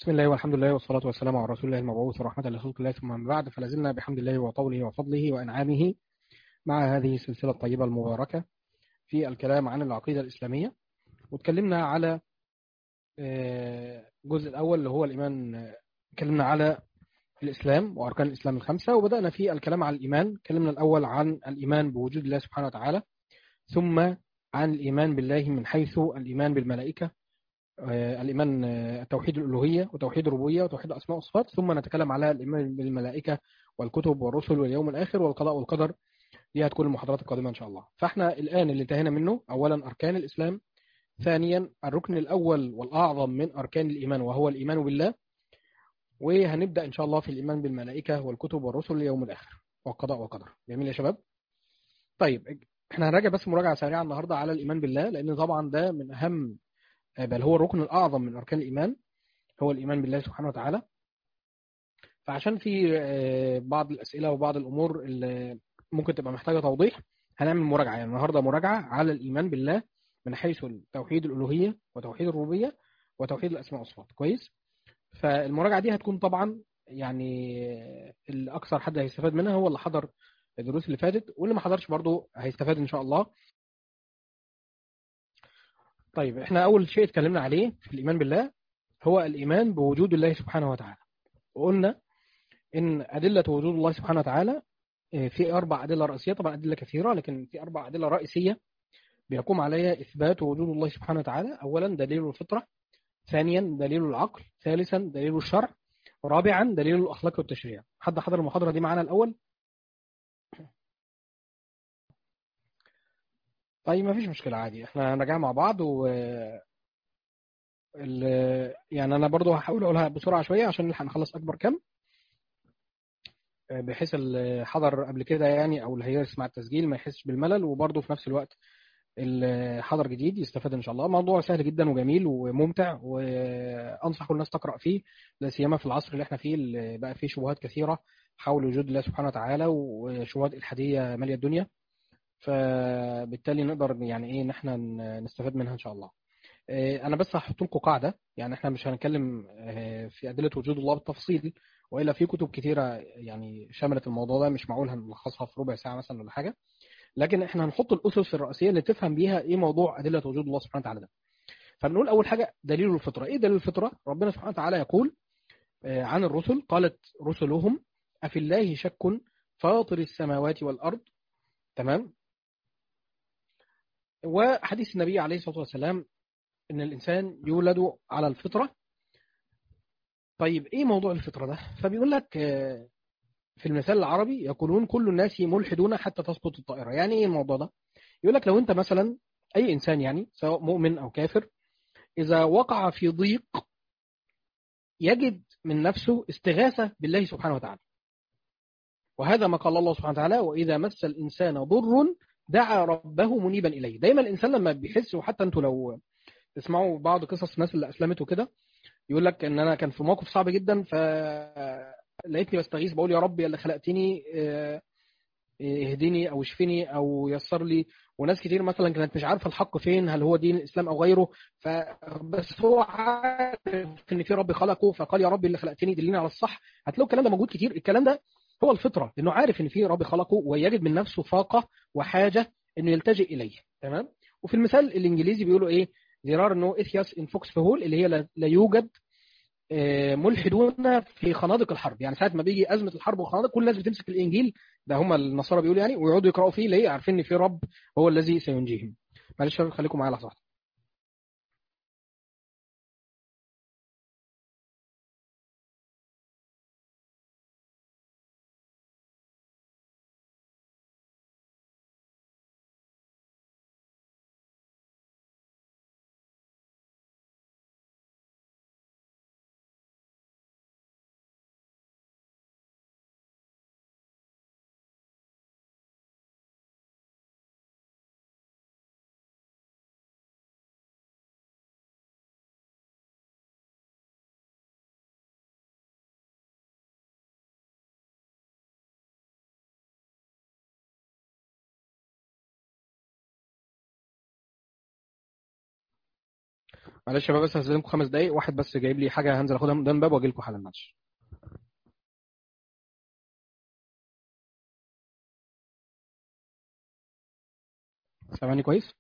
بسم الله والحمد لله والصلاة والسلام على رسول الله المبعوث ورحمة لخلق الله ثم من بعد فلازلنا بحمد الله وطوله وفضله وأنعامه مع هذه السلسلة الطيبة المباركة في الكلام عن العقيدة الإسلامية وتكلمنا على الجزء الأول اللي هو الإيمان تكلمنا على الإسلام وأركان الإسلام الخمسة وبدأنا في الكلام عن الإيمان تكلمنا الأول عن الإيمان بوجود الله سبحانه وتعالى ثم عن الإيمان بالله من حيث الإيمان بالملائكة الإيمان توحيد الألوهية وتوحيد الربوبية وتوحيد الأسماء والصفات ثم نتكلم على الإيمان بالملائكة والكتب والرسل واليوم الآخر والقضاء والقدر دي هتكون المحاضرات القادمة إن شاء الله فإحنا الآن اللي انتهينا منه أولا أركان الإسلام ثانيا الركن الأول والأعظم من أركان الإيمان وهو الإيمان بالله وهنبدأ إن شاء الله في الإيمان بالملائكة والكتب والرسل اليوم الآخر والقضاء والقدر جميل يا شباب طيب احنا هنراجع بس مراجعة سريعة النهاردة على الإيمان بالله لأن طبعا ده من أهم بل هو الركن الأعظم من أركان الإيمان هو الإيمان بالله سبحانه وتعالى فعشان في بعض الأسئلة وبعض الأمور اللي ممكن تبقى محتاجة توضيح هنعمل مراجعة يعني النهاردة مراجعة على الإيمان بالله من حيث توحيد الألوهية وتوحيد الربوبية وتوحيد الأسماء والصفات كويس فالمراجعة دي هتكون طبعا يعني اللي أكثر حد هيستفاد منها هو اللي حضر الدروس اللي فاتت واللي ما حضرش برضه هيستفاد إن شاء الله طيب احنا أول شيء اتكلمنا عليه في الإيمان بالله هو الإيمان بوجود الله سبحانه وتعالى وقلنا إن أدلة وجود الله سبحانه وتعالى في أربع أدلة رئيسية طبعا أدلة كثيرة لكن في أربع أدلة رئيسية بيقوم عليها إثبات وجود الله سبحانه وتعالى أولا دليل الفطرة ثانيا دليل العقل ثالثا دليل الشرع رابعا دليل الأخلاق والتشريع حد حضر المحاضرة دي معانا الأول طيب ما فيش مشكلة عادي احنا هنراجعها مع بعض و ال... يعني انا برضو هحاول اقولها بسرعة شوية عشان نلحق نخلص اكبر كم بحيث اللي حضر قبل كده يعني او اللي هيسمع التسجيل ما يحسش بالملل وبرضه في نفس الوقت اللي حضر جديد يستفاد ان شاء الله موضوع سهل جدا وجميل وممتع وانصح كل الناس تقرا فيه لا سيما في العصر اللي احنا فيه اللي بقى فيه شبهات كثيره حول وجود الله سبحانه وتعالى وشبهات الحاديه ماليه الدنيا فبالتالي نقدر يعني ايه ان احنا نستفاد منها ان شاء الله انا بس هحط لكم قاعده يعني احنا مش هنتكلم في ادله وجود الله بالتفصيل والا في كتب كثيره يعني شملت الموضوع ده مش معقول هنلخصها في ربع ساعه مثلا ولا حاجه لكن احنا هنحط الاسس الرئيسيه اللي تفهم بيها ايه موضوع ادله وجود الله سبحانه وتعالى ده فنقول اول حاجه دليل الفطره ايه دليل الفطره ربنا سبحانه وتعالى يقول عن الرسل قالت رسلهم افي الله شك فاطر السماوات والارض تمام وحديث النبي عليه الصلاة والسلام إن الإنسان يولد على الفطرة طيب إيه موضوع الفطرة ده فبيقول لك في المثال العربي يقولون كل الناس ملحدون حتى تسقط الطائرة يعني إيه الموضوع ده يقول لك لو أنت مثلا أي إنسان يعني سواء مؤمن أو كافر إذا وقع في ضيق يجد من نفسه استغاثة بالله سبحانه وتعالى وهذا ما قال الله سبحانه وتعالى وإذا مس الإنسان ضر دعا ربه منيبا اليه دايما الانسان لما بيحس وحتى انتوا لو تسمعوا بعض قصص الناس اللي اسلمت وكده يقول لك ان انا كان في موقف صعب جدا ف لقيتني بستغيث بقول يا رب يا اللي خلقتني اهدني او اشفني او يسر لي وناس كتير مثلا كانت مش عارفه الحق فين هل هو دين الاسلام او غيره فبس هو عارف ان في رب خلقه فقال يا رب اللي خلقتني دلني على الصح هتلاقوا الكلام ده موجود كتير الكلام ده هو الفطره انه عارف ان في رب خلقه ويجد من نفسه طاقه وحاجه انه يلتجئ اليه تمام وفي المثال الانجليزي بيقولوا ايه there are no atheists in Foxhole اللي هي لا يوجد ملحدون في خنادق الحرب يعني ساعه ما بيجي ازمه الحرب والخنادق كل الناس بتمسك الانجيل ده هم النصارى بيقولوا يعني ويقعدوا يقراوا فيه ليه عارفين ان في رب هو الذي سينجيهم معلش خليكم معايا لحظه معلش يا شباب بس هستخدمكم خمس دقايق واحد بس جايب لي حاجه هنزل اخدها من قدام الباب واجي لكم حالا معلش سامعني كويس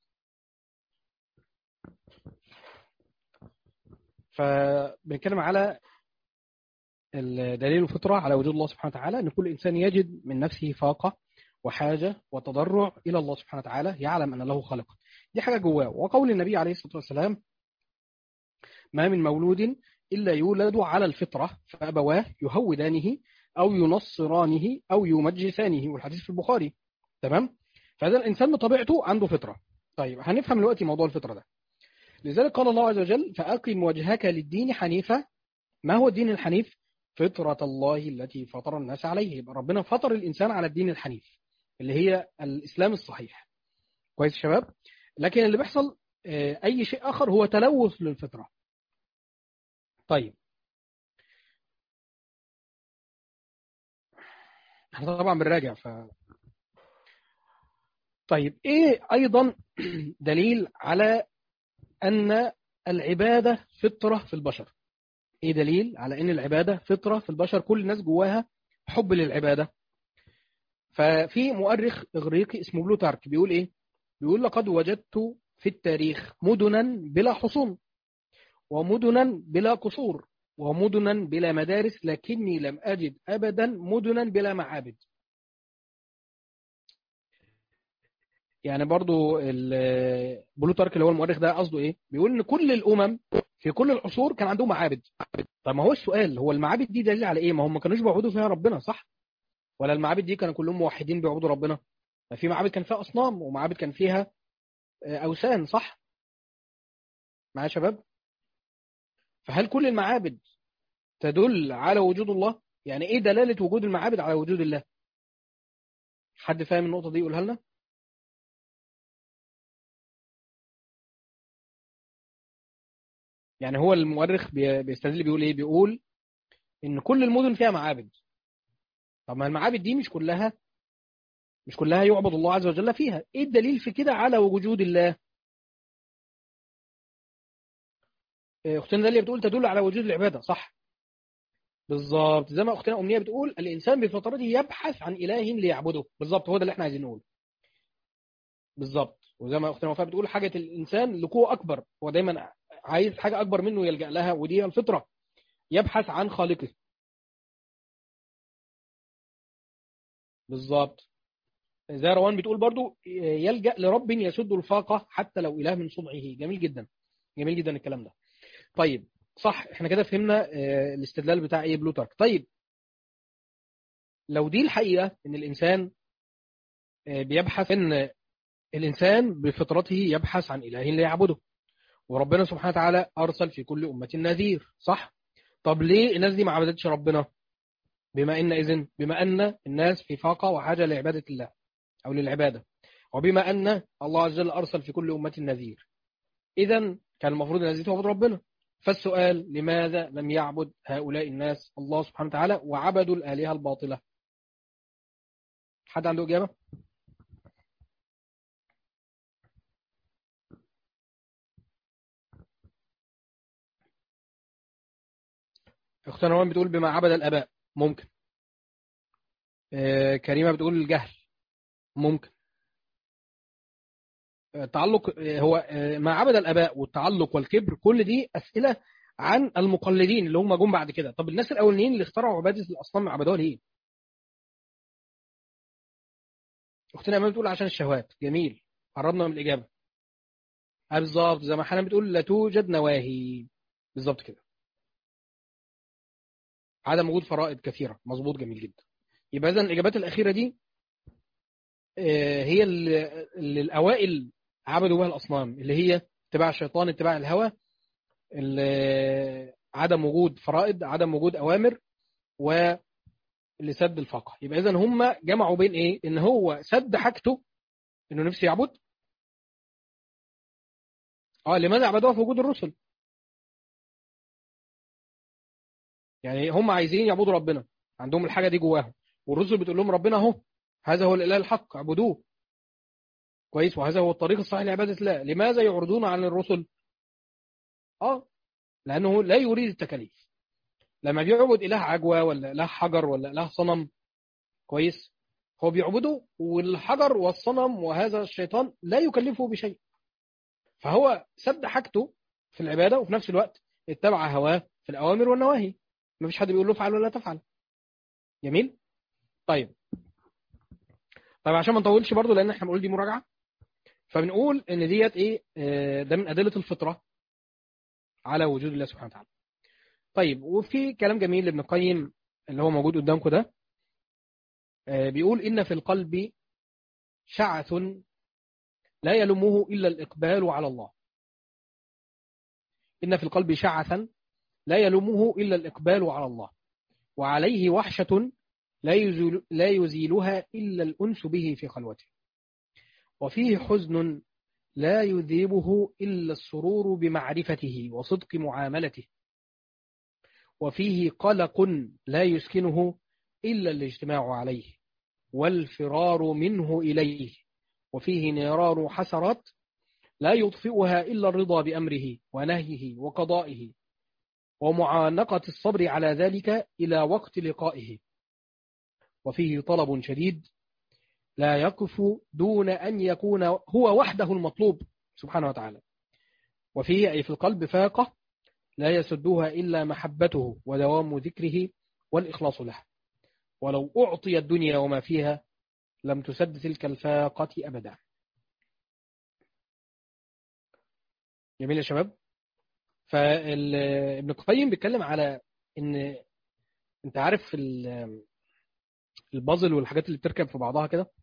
فبنتكلم على الدليل الفطرة على وجود الله سبحانه وتعالى أن كل إنسان يجد من نفسه فاقة وحاجة وتضرع إلى الله سبحانه وتعالى يعلم أن له خالق دي حاجة جواه وقول النبي عليه الصلاة والسلام ما من مولود إلا يولد على الفطرة فأبواه يهودانه أو ينصرانه أو يمجسانه والحديث في البخاري تمام فهذا الإنسان بطبيعته عنده فطرة طيب هنفهم دلوقتي موضوع الفطرة ده لذلك قال الله عز وجل فأقم وجهك للدين حنيفا ما هو الدين الحنيف فطرة الله التي فطر الناس عليه يبقى ربنا فطر الإنسان على الدين الحنيف اللي هي الإسلام الصحيح كويس يا شباب لكن اللي بيحصل أي شيء آخر هو تلوث للفطرة طيب احنا طبعا بنراجع ف طيب ايه ايضا دليل على ان العباده فطره في البشر ايه دليل على ان العباده فطره في البشر كل الناس جواها حب للعباده ففي مؤرخ اغريقي اسمه بلوتارك بيقول ايه بيقول لقد وجدت في التاريخ مدنا بلا حصون ومدنا بلا قصور ومدنا بلا مدارس لكني لم أجد أبدا مدنا بلا معابد يعني برضو بلوتارك اللي هو المؤرخ ده قصده ايه بيقول ان كل الامم في كل العصور كان عندهم معابد طب ما هو السؤال هو المعابد دي دليل على ايه ما هم ما كانوش بيعبدوا فيها ربنا صح ولا المعابد دي كانوا كلهم موحدين بيعبدوا ربنا في معابد كان فيها اصنام ومعابد كان فيها اوثان صح معايا يا شباب فهل كل المعابد تدل على وجود الله يعني ايه دلالة وجود المعابد على وجود الله حد فاهم النقطة دي يقولها لنا يعني هو المؤرخ بيستدل بيقول ايه بيقول ان كل المدن فيها معابد طب ما المعابد دي مش كلها مش كلها يعبد الله عز وجل فيها ايه الدليل في كده على وجود الله اختنا داليا بتقول تدل على وجود العباده صح بالظبط زي ما اختنا امنيه بتقول الانسان بفطرته يبحث عن اله ليعبده بالظبط هو ده اللي احنا عايزين نقوله بالظبط وزي ما اختنا وفاء بتقول حاجه الانسان لقوه اكبر هو دايما عايز حاجه اكبر منه يلجا لها ودي الفطره يبحث عن خالقه بالظبط زي روان بتقول برضو يلجا لرب يسد الفاقه حتى لو اله من صنعه جميل جدا جميل جدا الكلام ده طيب صح احنا كده فهمنا الاستدلال بتاع ايه بلوتارك طيب لو دي الحقيقة ان الانسان بيبحث ان الانسان بفطرته يبحث عن اله ليعبده وربنا سبحانه وتعالى ارسل في كل امة نذير صح طب ليه الناس دي ما عبدتش ربنا بما ان اذن بما ان الناس في فاقة وحاجة لعبادة الله او للعبادة وبما ان الله عز وجل ارسل في كل امة نذير اذا كان المفروض الناس دي تعبد ربنا فالسؤال لماذا لم يعبد هؤلاء الناس الله سبحانه وتعالى وعبدوا الآلهة الباطلة حد عنده إجابة؟ اختنا روان بتقول بما عبد الآباء ممكن آه كريمة بتقول الجهل ممكن التعلق هو ما عبد الاباء والتعلق والكبر كل دي اسئله عن المقلدين اللي هم جم بعد كده طب الناس الاولانيين اللي اخترعوا عباده الاصنام عبدوها ليه اختنا امام بتقول عشان الشهوات جميل قربنا من الاجابه اه بالظبط زي ما حنان بتقول لا توجد نواهي بالظبط كده عدم وجود فرائض كثيره مظبوط جميل جدا يبقى اذا الاجابات الاخيره دي هي اللي الاوائل عبدوا بها الاصنام اللي هي اتباع الشيطان اتباع الهوى عدم وجود فرائض عدم وجود اوامر ولسد الفاقه يبقى اذا هم جمعوا بين ايه ان هو سد حاجته انه نفسه يعبد اه لماذا عبدوها في وجود الرسل يعني هم عايزين يعبدوا ربنا عندهم الحاجه دي جواهم والرسل بتقول لهم ربنا اهو هذا هو الاله الحق اعبدوه كويس وهذا هو الطريق الصحيح لعباده الله لماذا يعرضون عن الرسل اه لانه لا يريد التكاليف لما بيعبد اله عجوه ولا اله حجر ولا اله صنم كويس هو بيعبده والحجر والصنم وهذا الشيطان لا يكلفه بشيء فهو سد حاجته في العباده وفي نفس الوقت اتبع هواه في الاوامر والنواهي مفيش حد بيقول له افعل ولا تفعل جميل طيب طيب عشان ما نطولش برضو لان احنا بنقول دي مراجعه فبنقول ان ديت ايه آه، ده من ادله الفطره على وجود الله سبحانه وتعالى طيب وفي كلام جميل لابن القيم اللي هو موجود قدامكم ده آه، بيقول ان في القلب شعث لا يلمه الا الاقبال على الله ان في القلب شعثا لا يلمه الا الاقبال على الله وعليه وحشه لا يزيل لا يزيلها الا الانس به في خلوته وفيه حزن لا يذيبه إلا السرور بمعرفته وصدق معاملته وفيه قلق لا يسكنه إلا الاجتماع عليه والفرار منه إليه وفيه نيران حسرات لا يطفئها إلا الرضا بأمره ونهيه وقضائه ومعانقة الصبر على ذلك إلى وقت لقائه وفيه طلب شديد لا يقف دون أن يكون هو وحده المطلوب سبحانه وتعالى وفيه أي في القلب فاقة لا يسدها إلا محبته ودوام ذكره والإخلاص له ولو أعطي الدنيا وما فيها لم تسد تلك الفاقة أبدا جميل يا شباب فابن القيم بيتكلم على ان انت عارف البازل والحاجات اللي بتركب في بعضها كده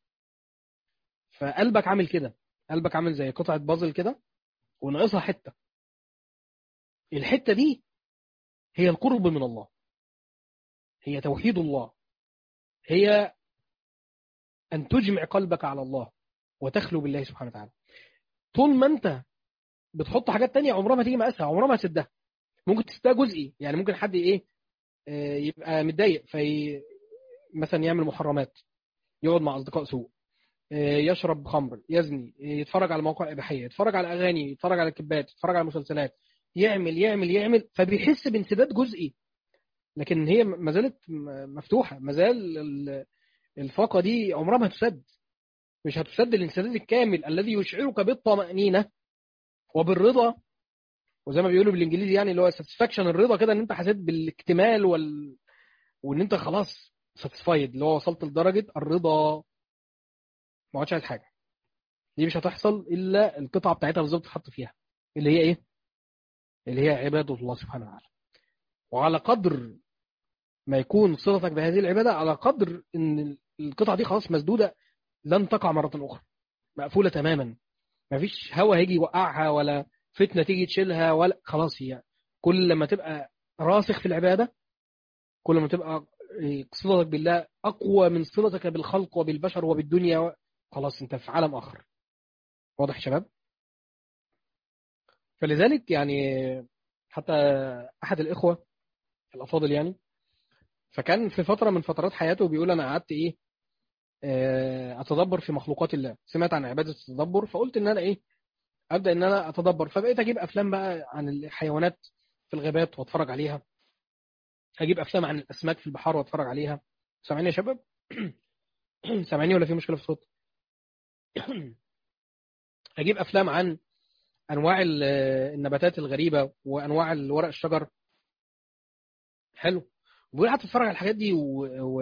فقلبك عامل كده قلبك عامل زي قطعة بازل كده وناقصها حتة الحتة دي هي القرب من الله هي توحيد الله هي أن تجمع قلبك على الله وتخلو بالله سبحانه وتعالى طول ما أنت بتحط حاجات تانية عمرها ما تيجي مقاسها عمرها ما تسدها ممكن تسدها جزئي يعني ممكن حد ايه آه، يبقى متضايق في مثلا يعمل محرمات يقعد مع اصدقاء سوء آه، يشرب خمر يزني آه، يتفرج على مواقع اباحيه يتفرج على اغاني يتفرج على كبات يتفرج على مسلسلات يعمل يعمل يعمل فبيحس بانسداد جزئي لكن هي ما زالت مفتوحه ما زال الفاقه دي عمرها ما هتسد مش هتسد الانسداد الكامل الذي يشعرك بالطمأنينة وبالرضا وزي ما بيقولوا بالانجليزي يعني اللي هو ساتسفاكشن الرضا كده ان انت حسيت بالاكتمال وال وان انت خلاص ساتسفايد اللي هو وصلت لدرجه الرضا ما عادش عايز حاجه دي مش هتحصل الا القطعه بتاعتها بالظبط تحط فيها اللي هي ايه اللي هي عباده الله سبحانه وتعالى وعلى قدر ما يكون صلتك بهذه العباده على قدر ان القطعه دي خلاص مسدوده لن تقع مره اخرى مقفوله تماما مفيش هوا هيجي يوقعها ولا فتنه تيجي تشيلها ولا خلاص هي كل لما تبقى راسخ في العباده كل ما تبقى صلتك بالله اقوى من صلتك بالخلق وبالبشر وبالدنيا خلاص انت في عالم اخر واضح يا شباب فلذلك يعني حتى احد الاخوه الافاضل يعني فكان في فتره من فترات حياته بيقول انا قعدت ايه اتدبر في مخلوقات الله سمعت عن عباده التدبر فقلت ان انا ايه ابدا ان انا اتدبر فبقيت اجيب افلام بقى عن الحيوانات في الغابات واتفرج عليها اجيب افلام عن الاسماك في البحار واتفرج عليها سامعين يا شباب سامعيني ولا في مشكله في الصوت اجيب افلام عن انواع النباتات الغريبه وانواع الورق الشجر حلو وبيقول قعدت اتفرج على الحاجات دي و... و...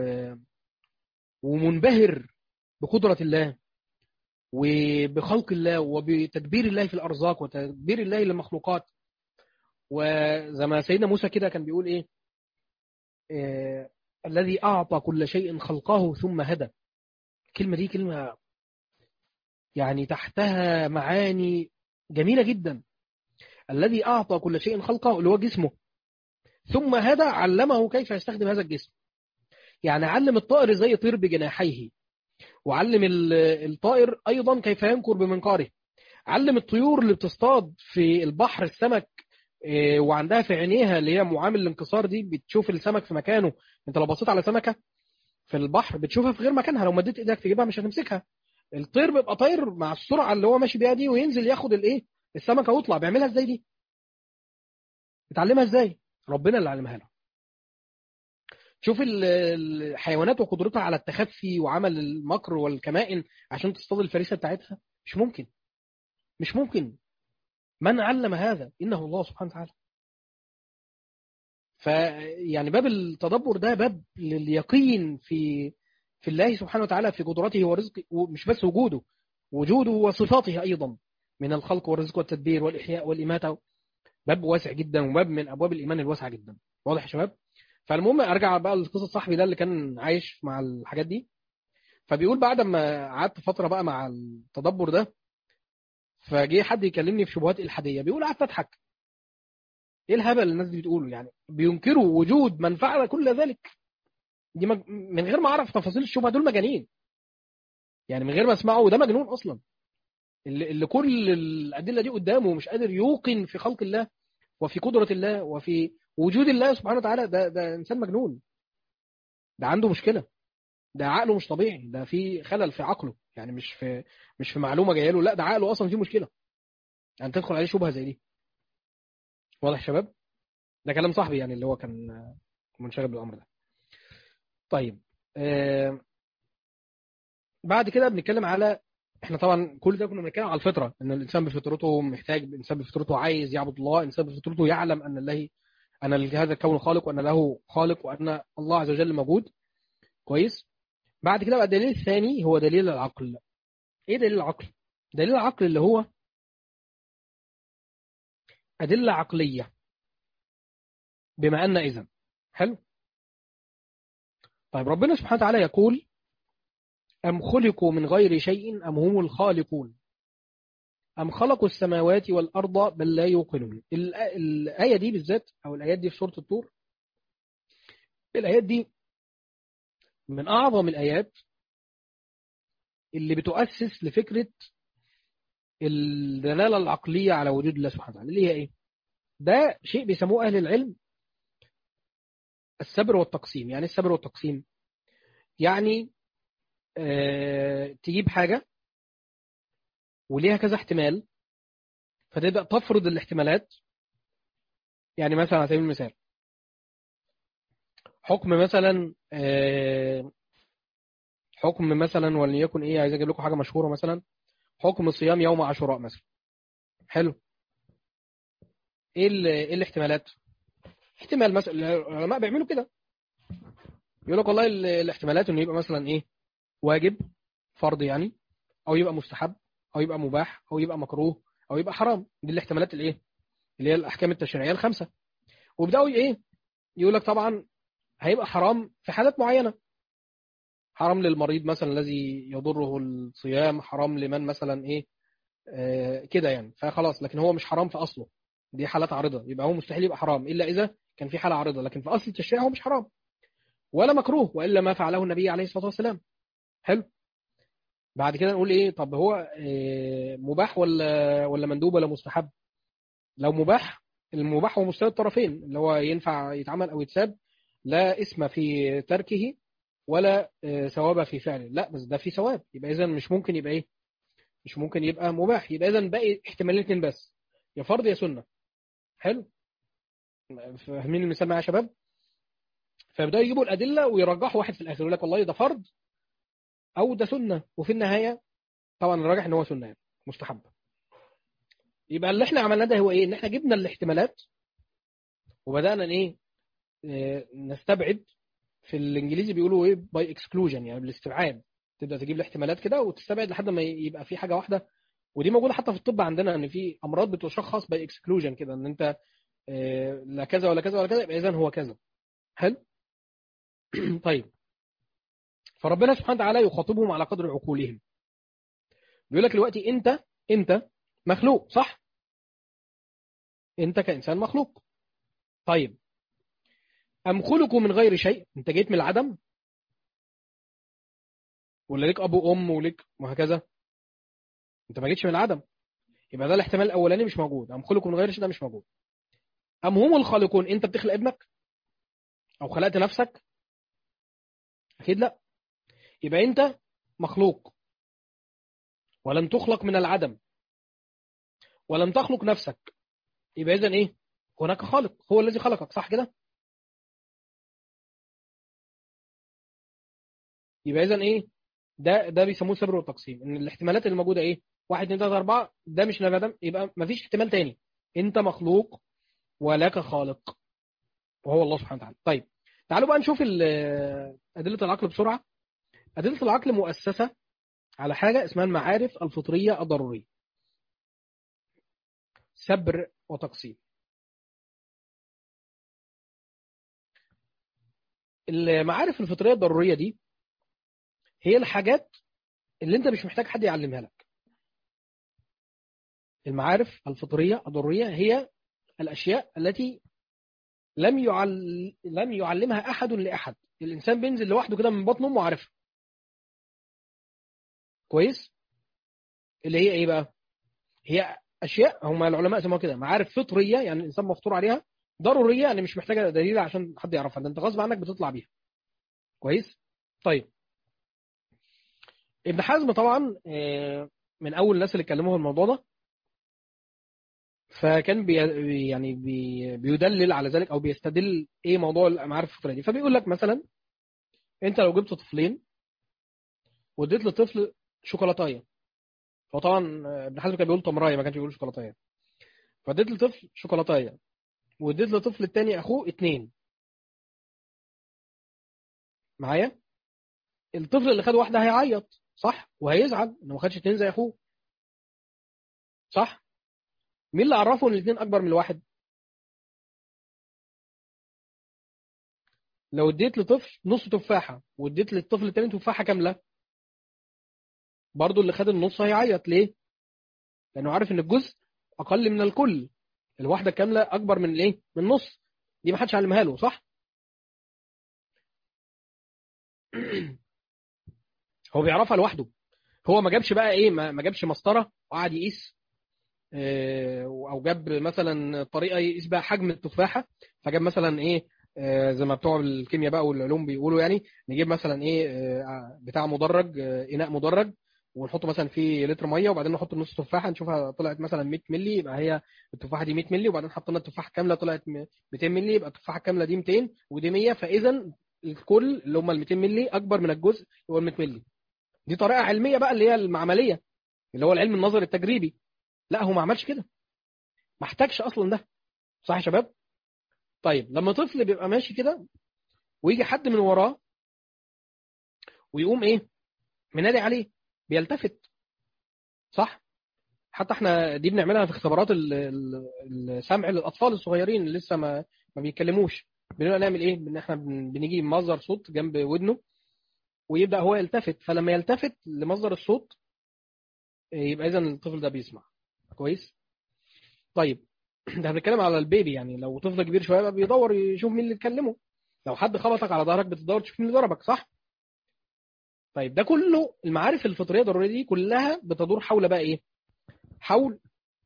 ومنبهر بقدره الله وبخلق الله وبتدبير الله في الارزاق وتدبير الله للمخلوقات وزي ما سيدنا موسى كده كان بيقول ايه آه الذي اعطى كل شيء خلقه ثم هدى الكلمه دي كلمه يعني تحتها معاني جميلة جدا الذي أعطى كل شيء خلقه اللي هو جسمه ثم هدى علمه كيف يستخدم هذا الجسم يعني علم الطائر ازاي يطير بجناحيه وعلم الطائر أيضا كيف ينكر بمنقاره علم الطيور اللي بتصطاد في البحر السمك وعندها في عينيها اللي هي معامل الانكسار دي بتشوف السمك في مكانه انت لو بصيت على سمكة في البحر بتشوفها في غير مكانها لو مديت ايدك تجيبها مش هتمسكها الطير بيبقى طاير مع السرعه اللي هو ماشي بيها دي وينزل ياخد الايه السمكه ويطلع بيعملها ازاي دي اتعلمها ازاي ربنا اللي علمها له شوف ال- الحيوانات وقدرتها على التخفي وعمل المكر والكمائن عشان تصطاد الفريسه بتاعتها مش ممكن مش ممكن من علم هذا انه الله سبحانه وتعالى فيعني باب التدبر ده باب لليقين في في الله سبحانه وتعالى في قدرته ورزقه ومش بس وجوده وجوده وصفاته ايضا من الخلق والرزق والتدبير والاحياء والاماته باب واسع جدا وباب من ابواب الايمان الواسعه جدا واضح يا شباب فالمهم ارجع بقى لقصه صاحبي ده اللي كان عايش مع الحاجات دي فبيقول بعد ما قعدت فتره بقى مع التدبر ده فجه حد يكلمني في شبهات الحاديه بيقول قعدت اضحك ايه الهبل اللي الناس دي بتقوله يعني بينكروا وجود من فعل كل ذلك دي مج... من غير ما اعرف تفاصيل الشبهه دول مجانين يعني من غير ما اسمعه ده مجنون اصلا اللي, اللي كل الادله دي قدامه مش قادر يوقن في خلق الله وفي قدره الله وفي وجود الله سبحانه وتعالى ده ده انسان مجنون ده عنده مشكله ده عقله مش طبيعي ده في خلل في عقله يعني مش في مش في معلومه جايه له لا ده عقله اصلا فيه مشكله يعني تدخل عليه شبهه زي دي واضح يا شباب ده كلام صاحبي يعني اللي هو كان منشغل بالامر ده طيب آه بعد كده بنتكلم على احنا طبعا كل ده كنا بنتكلم على الفطره ان الانسان بفطرته محتاج الانسان بفطرته عايز يعبد الله الانسان بفطرته يعلم ان الله ان هذا الكون خالق وان له خالق وان الله عز وجل موجود كويس بعد كده بقى الدليل الثاني هو دليل العقل ايه دليل العقل دليل العقل اللي هو أدلة عقلية بما أن إذن حلو طيب ربنا سبحانه وتعالى يقول أم خلقوا من غير شيء أم هم الخالقون أم خلقوا السماوات والأرض بل لا يوقنون الآية دي بالذات أو الآيات دي في سورة الطور الآيات دي من أعظم الآيات اللي بتؤسس لفكرة الدلالة العقلية على وجود الله سبحانه وتعالى اللي هي إيه؟ ده شيء بيسموه أهل العلم السبر والتقسيم يعني السبر والتقسيم يعني آه تجيب حاجة وليها كذا احتمال فتبدأ تفرض الاحتمالات يعني مثلا على سبيل المثال حكم مثلا آه حكم مثلا وليكن ايه عايز اجيب لكم حاجه مشهوره مثلا حكم صيام يوم عاشوراء مثلا حلو ايه ايه الاحتمالات احتمال مثلا العلماء بيعملوا كده يقول لك والله الاحتمالات انه يبقى مثلا ايه واجب فرض يعني او يبقى مستحب او يبقى مباح او يبقى مكروه او يبقى حرام دي الاحتمالات الايه اللي هي الاحكام التشريعيه الخمسه وبداوا ايه يقول لك طبعا هيبقى حرام في حالات معينه حرام للمريض مثلا الذي يضره الصيام حرام لمن مثلا ايه آه كده يعني فخلاص لكن هو مش حرام في اصله دي حالات عارضه يبقى هو مستحيل يبقى حرام الا اذا كان في حاله عارضه لكن في اصل التشريع هو مش حرام ولا مكروه والا ما فعله النبي عليه الصلاه والسلام حلو بعد كده نقول ايه طب هو إيه مباح ولا ولا مندوب ولا مستحب لو مباح المباح هو مستوى الطرفين اللي هو ينفع يتعمل او يتساب لا اسم في تركه ولا ثواب في فعله لا بس ده في ثواب يبقى اذا مش ممكن يبقى ايه مش ممكن يبقى مباح يبقى اذا باقي احتمالين اتنين بس يا فرض يا سنه حلو فاهمين المثال معايا يا شباب فيبداوا يجيبوا الادله ويرجحوا واحد في الاخر يقول لك والله ده فرض او ده سنه وفي النهايه طبعا الراجح ان هو سنه يعني مستحب يبقى اللي احنا عملناه ده هو ايه ان احنا جبنا الاحتمالات وبدانا ايه نستبعد في الانجليزي بيقولوا ايه باي اكسكلوجن يعني بالاستبعاد تبدا تجيب الاحتمالات كده وتستبعد لحد ما يبقى في حاجه واحده ودي موجوده حتى في الطب عندنا ان في امراض بتشخص باي اكسكلوجن كده ان انت لا كذا ولا كذا ولا كذا يبقى اذا هو كذا حلو طيب فربنا سبحانه وتعالى يخاطبهم على قدر عقولهم بيقول لك دلوقتي انت انت مخلوق صح انت كانسان مخلوق طيب ام خلقوا من غير شيء انت جيت من العدم ولا ليك اب وام وليك وهكذا انت ما جيتش من العدم يبقى ده الاحتمال الاولاني مش موجود ام خلقوا من غير شيء ده مش موجود ام هم الخالقون انت بتخلق ابنك او خلقت نفسك اكيد لا يبقى انت مخلوق ولم تخلق من العدم ولم تخلق نفسك يبقى اذا ايه هناك خالق هو الذي خلقك صح كده يبقى اذا ايه ده ده بيسموه سر والتقسيم ان الاحتمالات اللي موجوده ايه 1 2 3 4 ده مش نبي ادم يبقى مفيش احتمال تاني انت مخلوق ولك خالق وهو الله سبحانه وتعالى طيب تعالوا بقى نشوف ال- ادله العقل بسرعه ادله العقل مؤسسه على حاجه اسمها المعارف الفطريه الضروريه سبر وتقسيم المعارف الفطريه الضروريه دي هي الحاجات اللي انت مش محتاج حد يعلمها لك المعارف الفطريه الضروريه هي الاشياء التي لم يعل... لم يعلمها احد لاحد الانسان بينزل لوحده كده من بطن امه عارفها كويس اللي هي ايه بقى هي اشياء هم العلماء سموها كده معارف فطريه يعني الانسان مفطور عليها ضروريه يعني مش محتاجه دليل عشان حد يعرفها ده انت غصب عنك بتطلع بيها كويس طيب ابن حزم طبعا آه، من اول الناس اللي اتكلموا في الموضوع ده فكان بي يعني بي بيدلل على ذلك او بيستدل ايه موضوع المعارف الفطريه دي فبيقول لك مثلا انت لو جبت طفلين واديت لطفل شوكولاتايه هو طبعا ابن حزم كان بيقول تمرايه ما كانش بيقول شوكولاتايه فاديت لطفل شوكولاتايه واديت لطفل التاني اخوه اتنين معايا الطفل اللي خد واحده هيعيط صح وهيزعل انه ما خدش اتنين زي اخوه صح مين اللي عرفه ان الاثنين اكبر من الواحد لو اديت لطفل نص تفاحه واديت للطفل التاني تفاحه كامله برضه اللي خد النص هيعيط ليه لانه عارف ان الجزء اقل من الكل الواحده كامله اكبر من الايه من النص دي ما حدش علمها له صح هو بيعرفها لوحده هو ما جابش بقى ايه ما ما جابش مسطره وقعد يقيس آه، او جاب مثلا طريقه يقيس بقى حجم التفاحه فجاب مثلا ايه آه، زي ما بتوع الكيمياء بقى والعلوم بيقولوا يعني نجيب مثلا ايه آه، بتاع مدرج آه، اناء مدرج ونحطه مثلا فيه لتر ميه وبعدين نحط نص تفاحه نشوفها طلعت مثلا 100 مللي يبقى هي التفاحه دي 100 مللي وبعدين حطينا التفاحه كامله طلعت 200 مللي يبقى التفاحه كامله دي 200 ودي 100 فاذا الكل اللي هم ال 200 مللي اكبر من الجزء هو ال 100 مللي دي طريقه علميه بقى اللي هي المعمليه اللي هو العلم النظري التجريبي لا هو ما عملش كده ما احتاجش اصلا ده صح يا شباب طيب لما طفل بيبقى ماشي كده ويجي حد من وراه ويقوم ايه منادي عليه بيلتفت صح حتى احنا دي بنعملها في اختبارات ال- ال- السمع للاطفال الصغيرين اللي لسه ما ما بيتكلموش بنبقى نعمل ايه ان احنا بن- بنيجي مصدر صوت جنب ودنه ويبدا هو يلتفت فلما يلتفت لمصدر الصوت يبقى اذا الطفل ده بيسمع كويس طيب ده بنتكلم على البيبي يعني لو طفل كبير شويه بقى بيدور يشوف مين اللي اتكلمه لو حد خبطك على ظهرك بتدور تشوف مين اللي ضربك صح طيب ده كله المعارف الفطريه الضروريه دي كلها بتدور حول بقى ايه حول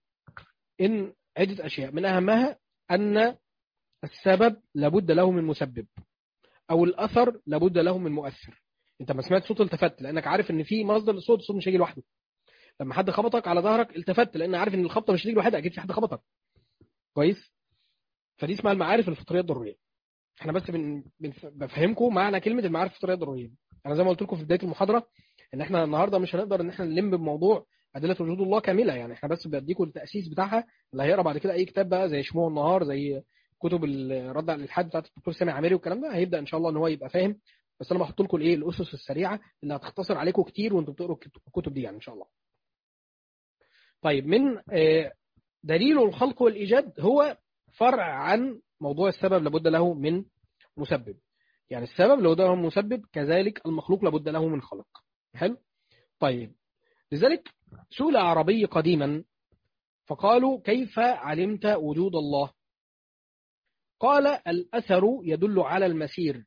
ان عده اشياء من اهمها ان السبب لابد له من مسبب او الاثر لابد له من مؤثر انت ما سمعت صوت التفت لانك عارف ان في مصدر للصوت الصوت مش هيجي لوحده لما حد خبطك على ظهرك التفت لان عارف ان الخبطه مش هتيجي لوحدها اكيد في حد خبطك كويس فدي اسمها المعارف الفطريه الضروريه احنا بس بن... بنف- بفهمكم معنى كلمه المعارف الفطريه الضروريه انا زي ما قلت لكم في بدايه المحاضره ان احنا النهارده مش هنقدر ان احنا نلم بموضوع ادله وجود الله كامله يعني احنا بس بديكم التاسيس بتاعها اللي هيقرا بعد كده اي كتاب بقى زي شموع النهار زي كتب الرد على الالحاد بتاعت الدكتور سامي عامري والكلام ده هيبدا ان شاء الله ان هو يبقى فاهم بس انا بحط لكم الايه الاسس السريعه اللي هتختصر عليكم كتير وانتم بتقروا الكت- الكتب دي يعني ان شاء الله طيب من آه، دليل الخلق والايجاد هو فرع عن موضوع السبب لابد له من مسبب يعني السبب لابد له من مسبب كذلك المخلوق لابد له من خلق حلو طيب لذلك سئل أعرابي قديما فقالوا كيف علمت وجود الله قال الأثر يدل على المسير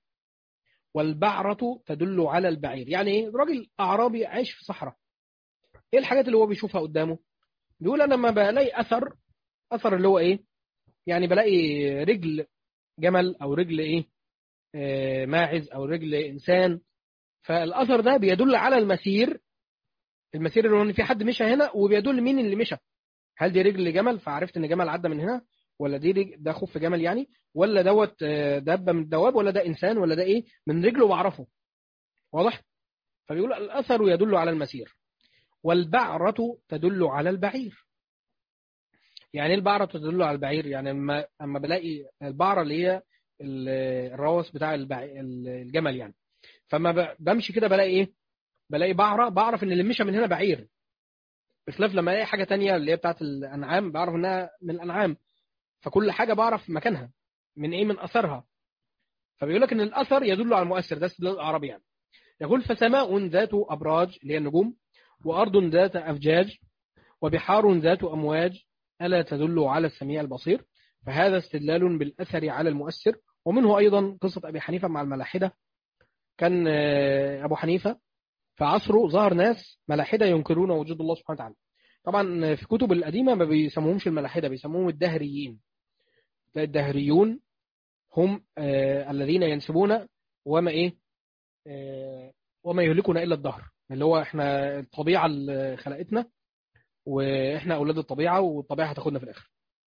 والبعرة تدل على البعير يعني ايه راجل أعرابي عايش في صحراء ايه الحاجات اللي هو بيشوفها قدامه بيقول انا لما بلاقي اثر اثر اللي هو ايه يعني بلاقي رجل جمل او رجل ايه آه، ماعز او رجل انسان فالاثر ده بيدل على المسير المسير اللي هو ان في حد مشى هنا وبيدل مين اللي مشى هل دي رجل جمل فعرفت ان جمل عدى من هنا ولا دي رج- ده خف جمل يعني ولا دوت آه، دابه من الدواب ولا ده انسان ولا ده ايه من رجله بعرفه واضح فبيقول الاثر يدل على المسير والبعرة تدل على البعير يعني ايه البعرة تدل على البعير يعني اما اما بلاقي البعرة اللي هي ال- الروس بتاع البع... الجمل يعني فما ب- بمشي كده بلاقي ايه بلاقي بعرة بعرف ان اللي مشى من هنا بعير بخلاف لما الاقي حاجة تانية اللي هي بتاعت الانعام بعرف انها من الانعام فكل حاجة بعرف مكانها من ايه من اثرها فبيقول لك ان الاثر يدل على المؤثر ده استدلال اعرابي يعني يقول فسماء ذات ابراج اللي هي النجوم وارض ذات افجاج وبحار ذات امواج الا تدل على السميع البصير فهذا استدلال بالاثر على المؤثر ومنه ايضا قصه ابي حنيفه مع الملاحده كان آه، ابو حنيفه في عصره ظهر ناس ملاحده ينكرون وجود الله سبحانه وتعالى طبعا في الكتب القديمه ما بيسموهمش الملاحده بيسموهم الدهريين الدهريون هم آه الذين ينسبون وما ايه آه وما يهلكنا الا الدهر اللي هو احنا الطبيعه اللي خلقتنا واحنا اولاد الطبيعه والطبيعه هتاخدنا في الاخر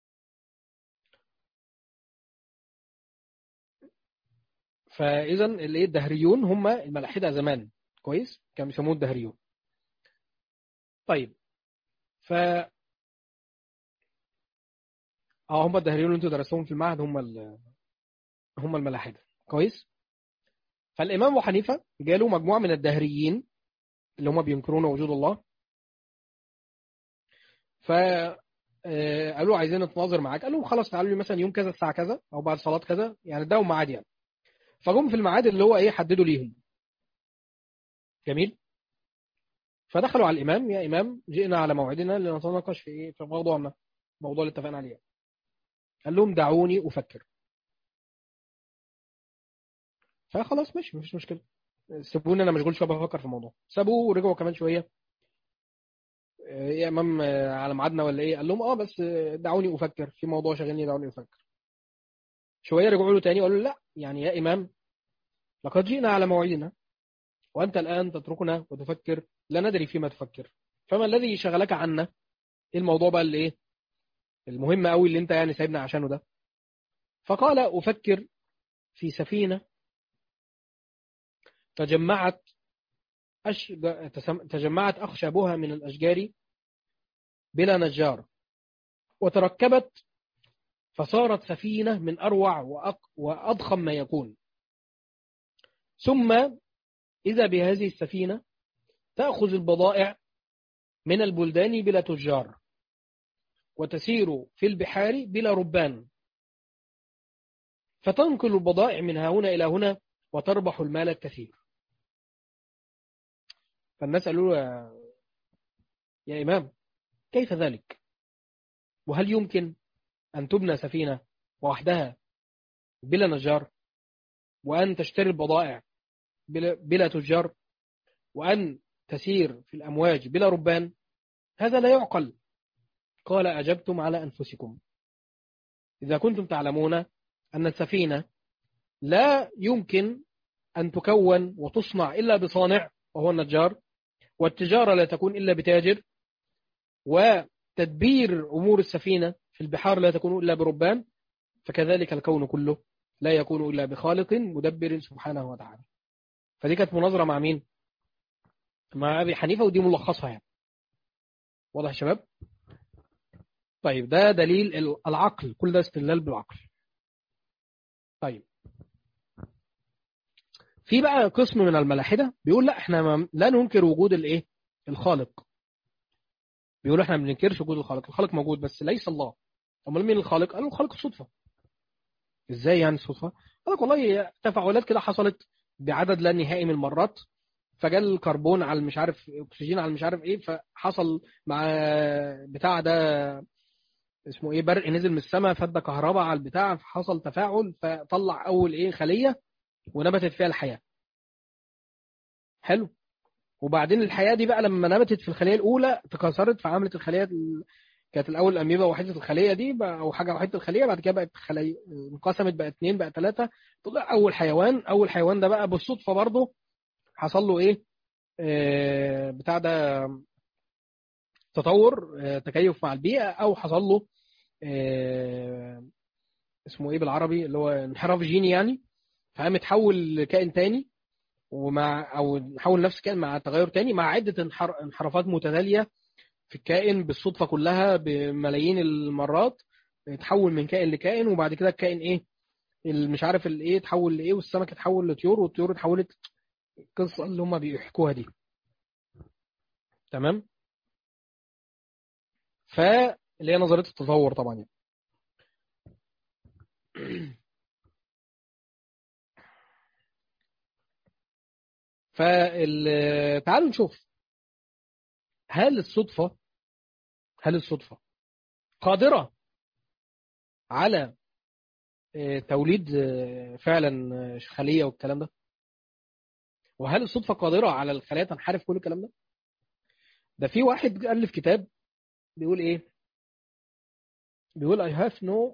فاذا اللي ايه الدهريون هم الملاحده زمان كويس كانوا بيسموه الدهريون طيب ف اه هم الدهريون اللي انتوا درستوهم في المعهد هم ال... هم الملاحده كويس فالامام ابو حنيفه جاله مجموعه من الدهريين اللي هم بينكرون وجود الله ف آه، قالوا عايزين نتناظر معاك قالوا خلاص تعالوا لي مثلا يوم كذا الساعه كذا او بعد صلاه كذا يعني اداهم ميعاد يعني فجم في الميعاد اللي هو ايه حددوا ليهم جميل فدخلوا على الامام يا امام جئنا على موعدنا لنتناقش في ايه في موضوعنا الموضوع اللي اتفقنا عليه قال لهم دعوني افكر فخلاص ماشي مفيش مشكله سيبوني انا مشغول شويه بفكر في الموضوع سابوه ورجعوا كمان شويه آه، يا امام آه، على ميعادنا ولا ايه قال لهم اه بس آه، دعوني افكر في موضوع شاغلني دعوني افكر شويه رجعوا له تاني قالوا له لا يعني يا امام لقد جئنا على موعدنا وانت الان تتركنا وتفكر لا ندري فيما تفكر فما الذي شغلك عنا ايه الموضوع بقى اللي ايه المهم قوي اللي انت يعني سايبنا عشانه ده فقال افكر في سفينه تجمعت أشج... تسم- تجمعت أخشابها من الأشجار بلا نجار وتركبت فصارت سفينة من أروع وأق... وأضخم ما يكون ثم إذا بهذه السفينة تأخذ البضائع من البلدان بلا تجار وتسير في البحار بلا ربان فتنقل البضائع من ها هنا إلى هنا وتربح المال الكثير فالناس قالوا له يا- يا إمام كيف ذلك وهل يمكن أن تبنى سفينة وحدها بلا نجار وأن تشتري البضائع بلا, بلا تجار وأن تسير في الأمواج بلا ربان هذا لا يعقل قال أجبتم على أنفسكم إذا كنتم تعلمون أن السفينة لا يمكن أن تكون وتصنع إلا بصانع وهو النجار والتجارة لا تكون إلا بتاجر وتدبير أمور السفينة في البحار لا تكون إلا بربان فكذلك الكون كله لا يكون إلا بخالق مدبر سبحانه وتعالى فدي كانت مناظرة مع مين؟ مع أبي حنيفة ودي ملخصها يعني واضح يا شباب؟ طيب ده دليل العقل كل ده استدلال بالعقل طيب في بقى قسم من الملاحدة بيقول لا احنا ما لا ننكر وجود الايه الخالق بيقولوا احنا ما بننكرش وجود الخالق الخالق موجود بس ليس الله امال مين الخالق قالوا الخالق الصدفة ازاي يعني الصدفة قال لك والله تفاعلات كده حصلت بعدد لا نهائي من المرات فجاء الكربون على مش عارف اكسجين على مش عارف ايه فحصل مع بتاع ده اسمه ايه برق نزل من السماء فادى كهرباء على البتاع فحصل تفاعل فطلع اول ايه خليه ونبتت فيها الحياه حلو وبعدين الحياه دي بقى لما نبتت في الخليه الاولى تكاثرت فعملت الخليه ال... كانت الاول الاميبا وحيده الخليه دي بقى او حاجه وحيده الخليه بعد كده بقت خليه انقسمت بقى اثنين بقى ثلاثه طلع اول حيوان اول حيوان ده بقى بالصدفه برضه حصل له ايه آه بتاع ده تطور آه تكيف مع البيئه او حصل له آه، اسمه ايه بالعربي اللي هو انحراف جيني يعني فقام اتحول لكائن تاني ومع او نحول نفس الكائن مع تغير تاني مع عده انحر- انحرافات متتاليه في الكائن بالصدفه كلها بملايين المرات اتحول من كائن لكائن وبعد كده الكائن ايه اللي مش عارف الايه اتحول لايه والسمك اتحول لطيور والطيور اتحولت القصه اللي هم بيحكوها دي تمام فاللي هي نظريه التطور طبعا يعني. فال تعالوا نشوف هل الصدفة هل الصدفة قادرة على آه، توليد آه، فعلا آه، خلية والكلام ده وهل الصدفة قادرة على الخلايا تنحرف كل الكلام ده ده في واحد ألف كتاب بيقول ايه بيقول I have no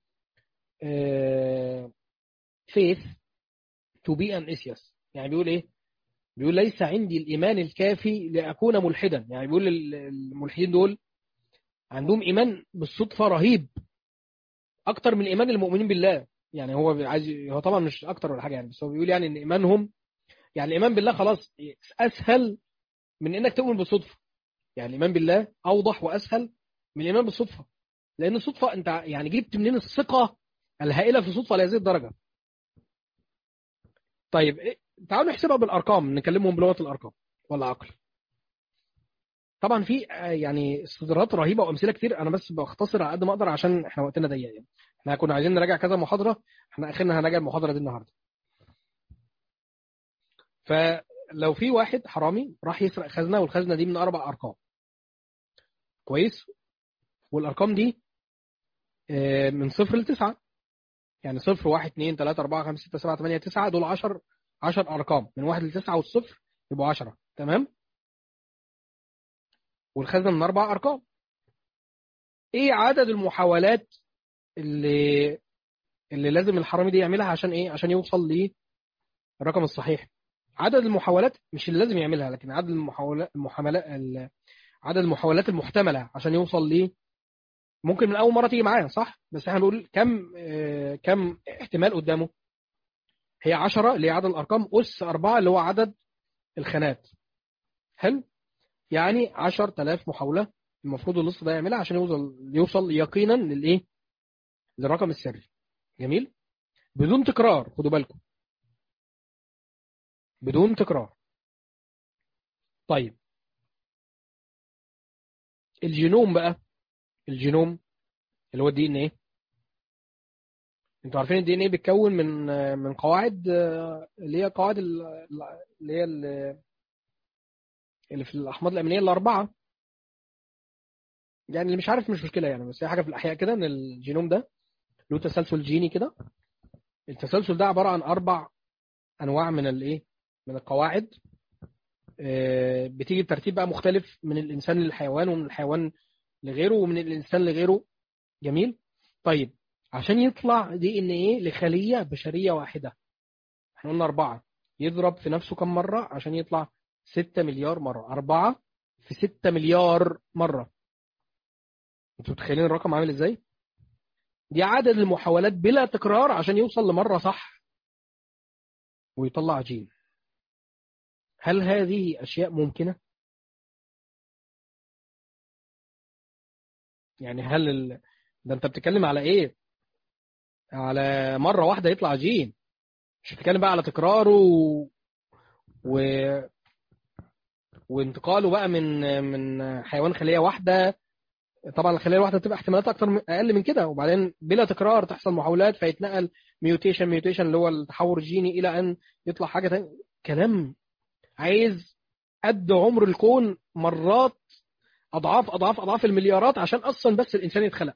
uh, faith to be an atheist يعني بيقول ايه بيقول ليس عندي الإيمان الكافي لأكون ملحدا يعني بيقول ال- الملحدين دول عندهم إيمان بالصدفة رهيب أكتر من إيمان المؤمنين بالله يعني هو عايز هو طبعا مش أكتر ولا حاجة يعني بس هو بيقول يعني إن إيمانهم يعني الإيمان بالله خلاص أسهل من إنك تؤمن بالصدفة يعني الإيمان بالله أوضح وأسهل من الإيمان بالصدفة لأن الصدفة أنت يعني جبت منين الثقة الهائلة في الصدفة لهذه الدرجة طيب إيه؟ تعالوا نحسبها بالارقام نكلمهم بلغه الارقام ولا عقل طبعا في آه، يعني استدراكات رهيبه وامثله كتير انا بس بختصر على قد ما اقدر عشان احنا وقتنا ضيق يعني احنا كنا عايزين نراجع كذا محاضره احنا اخرنا هنراجع المحاضره دي النهارده فلو في واحد حرامي راح يسرق خزنه والخزنه دي من اربع ارقام كويس والارقام دي آه، من صفر لتسعه يعني صفر واحد اثنين ثلاثة أربعة خمسة ستة سبعة ثمانية تسعة دول 10 10 أرقام من واحد لتسعة والصفر يبقوا 10 تمام والخزنة من أربع أرقام إيه عدد المحاولات اللي اللي لازم الحرامي دي يعملها عشان إيه عشان يوصل للرقم الصحيح عدد المحاولات مش اللي لازم يعملها لكن عدد المحاولات المحاولات ال- عدد المحاولات المحتملة عشان يوصل ليه ممكن من أول مرة تيجي معاه صح بس احنا بنقول كم آه، كم احتمال قدامه هي 10 اللي هي عدد الارقام اس 4 اللي هو عدد الخانات حلو يعني 10000 محاوله المفروض اللص ده يعملها عشان يوصل يوصل يقينا للايه للرقم السري جميل بدون تكرار خدوا بالكم بدون تكرار طيب الجينوم بقى الجينوم اللي هو الدي ان ايه انتوا عارفين الدي ان ايه بيتكون من من قواعد آه، اللي هي قواعد ال- ال- اللي هي ال- اللي في الاحماض الامينيه الاربعه يعني اللي مش عارف مش مشكله يعني بس هي حاجه في الاحياء كده ان الجينوم ده له تسلسل جيني كده التسلسل ده عباره عن اربع انواع من الايه من القواعد آه، بتيجي بترتيب بقى مختلف من الانسان للحيوان ومن الحيوان لغيره ومن الانسان لغيره جميل طيب عشان يطلع دي ان ايه لخليه بشريه واحده احنا قلنا اربعه يضرب في نفسه كم مره عشان يطلع 6 مليار مره اربعه في 6 مليار مره انتوا متخيلين الرقم عامل ازاي دي عدد المحاولات بلا تكرار عشان يوصل لمره صح ويطلع جين هل هذه اشياء ممكنه يعني هل ال... ده انت بتتكلم على ايه على مره واحده يطلع جين مش بتتكلم بقى على تكراره و... و... وانتقاله بقى من من حيوان خليه واحده طبعا الخليه الواحده بتبقى احتمالات اكتر من... اقل من كده وبعدين بلا تكرار تحصل محاولات فيتنقل ميوتيشن ميوتيشن اللي هو التحور الجيني الى ان يطلع حاجه تانية كلام عايز قد عمر الكون مرات اضعاف اضعاف اضعاف المليارات عشان اصلا بس الانسان يتخلق